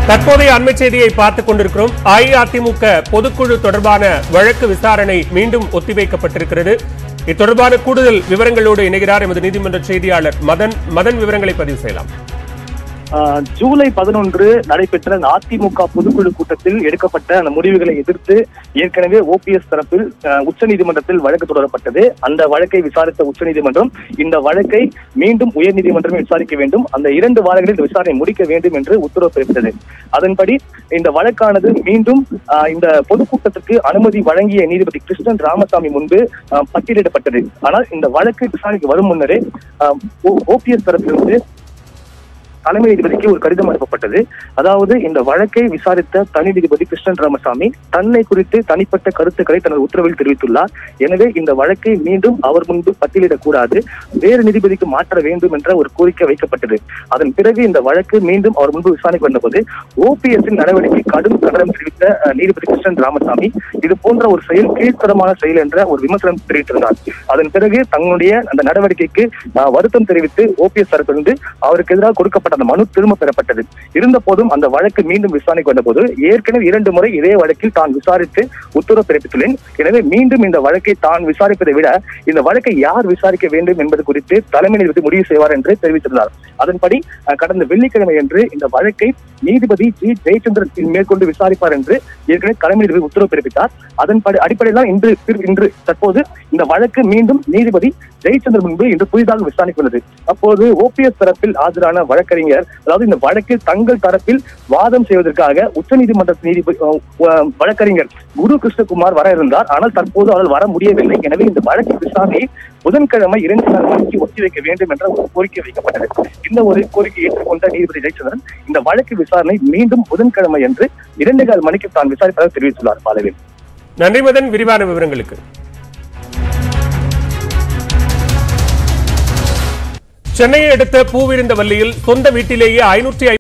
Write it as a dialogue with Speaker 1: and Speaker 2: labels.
Speaker 1: தற்போதைய அண்மை செய்தியை பார்த்துக் கொண்டிருக்கிறோம் அஇஅதிமுக பொதுக்குழு தொடர்பான வழக்கு விசாரணை மீண்டும் ஒத்திவைக்கப்பட்டிருக்கிறது இது தொடர்பான கூடுதல் விவரங்களோடு இணைகிறார் எமது நீதிமன்ற செய்தியாளர் மதன் மதன் விவரங்களை பதிவு செய்யலாம்
Speaker 2: ஆஹ் ஜூலை பதினொன்று நடைபெற்ற அந்த அதிமுக பொதுக்குழு கூட்டத்தில் எடுக்கப்பட்ட அந்த முடிவுகளை எதிர்த்து ஏற்கனவே ஓபிஎஸ் தரப்பில் ஆஹ் உச்சநீதிமன்றத்தில் வழக்கு தொடரப்பட்டது அந்த வழக்கை விசாரித்த உச்சநீதிமன்றம் இந்த வழக்கை மீண்டும் உயர்நீதிமன்றமே விசாரிக்க வேண்டும் அந்த இரண்டு வாரங்களில் இந்த விசாரணை முடிக்க வேண்டும் என்று உத்தரவு பிறப்பித்தது அதன்படி இந்த வழக்கானது மீண்டும் ஆஹ் இந்த பொதுக்கூட்டத்திற்கு அனுமதி வழங்கிய நீதிபதி கிருஷ்ணன் ராமசாமி முன்பு ஆஹ் பட்டியலிடப்பட்டது ஆனால் இந்த வழக்கு விசாரணைக்கு வரும் முன்னரே ஓபிஎஸ் தரப்பிலிருந்து தலைமை நீதிபதிக்கு ஒரு கடிதம் அனுப்பப்பட்டது அதாவது இந்த வழக்கை விசாரித்த தனி நீதிபதி கிருஷ்ணன் ராமசாமி தன்னை குறித்து தனிப்பட்ட கருத்துக்களை தனது உத்தரவில் தெரிவித்துள்ளார் எனவே இந்த வழக்கை மீண்டும் அவர் முன்பு பட்டியலிடக்கூடாது வேறு நீதிபதிக்கு மாற்ற வேண்டும் என்ற ஒரு கோரிக்கை வைக்கப்பட்டது அதன் பிறகு இந்த வழக்கு மீண்டும் அவர் முன்பு விசாரணைக்கு வந்தபோது ஓபிஎஸ் நடவடிக்கை கடும் கண்டனம் தெரிவித்த அஹ், நீதிபதி கிருஷ்ணன் ராமசாமி இது போன்ற ஒரு செயல் கீழ்த்தரமான செயல் என்ற ஒரு விமர்சனம் தெரிவித்திருந்தார் அதன் பிறகு தங்களுடைய அந்த நடவடிக்கைக்கு அஹ், வருத்தம் தெரிவித்து ஓபிஎஸ் தரப்பிலிருந்து அவருக்கு எதிராக கொடுக்கப்பட்ட அந்த மனு திரும்ப பெறப்பட்டது இருந்த போதும் அந்த வழக்கு மீண்டும் விசாரணைக்கு வந்தபோது ஏற்கனவே இரண்டு முறை இதே வழக்கில் தான் விசாரித்து உத்தரவு பிறப்பித்துள்ளேன் எனவே மீண்டும் இந்த வழக்கை தான் விசாரிப்பதை விட இந்த வழக்கை யார் விசாரிக்க வேண்டும் என்பது குறித்து தலைமை நீதிபதி முடிவு செய்வார் என்று தெரிவித்திருந்தார் அதன்படி அஹ், கடந்த வெள்ளிக்கிழமை அன்று இந்த வழக்கை நீதிபதி ஜி ஜெயச்சந்திரன் மேற்கொண்டு விசாரிப்பார் என்று ஏற்கனவே தலைமை நீதிபதி உத்தரவு பிறப்பித்தார் அதன்படி அடிப்படையில் தான் இன்று பிற- இன்று தற்போது இந்த வழக்கு மீண்டும் நீதிபதி ஜெயச்சந்திரன் முன்பு இன்று புதிதாக விசாரணைக்கு வந்தது அப்போது ஓபிஎஸ் தரப்பில் ஆஜரான வழக்கறிஞர் அதாவது இந்த வழக்கில் தங்கள் தரப்பில் வாதம் செய்வதற்காக உச்சநீதிமன்ற நீதிபதி அஹ், அஹ், வழக்கறிஞர் குரு கிருஷ்ணகுமார் வர இருந்தார் ஆனால் தற்போது அவர்கள் வர முடியவில்லை எனவே இந்த வழக்கு விசாரணையை புதன்கிழமை இரண்டு நாள் மணிக்கு ஒத்திவைக்க வேண்டும் என்ற ஒரு கோரிக்கை வைக்கப்பட்டது இந்த ஒரு கோரிக்கையை ஏற்றுக்கொண்ட நீதிபதி ஜெயச்சந்திரன் இந்த வழக்கு விசாரணை மீண்டும் புதன்கிழமை என்று இரண்டு கால் மணிக்கு தான் விசாரிப்பதாக தெரிவித்துள்ளார் பாலவேல்
Speaker 1: நன்றி மதன் விரிவான விவரங்களுக்கு சென்னையை அடுத்த பூவிருந்தவல்லியில் சொந்த வீட்டிலேயே ஐநூற்றி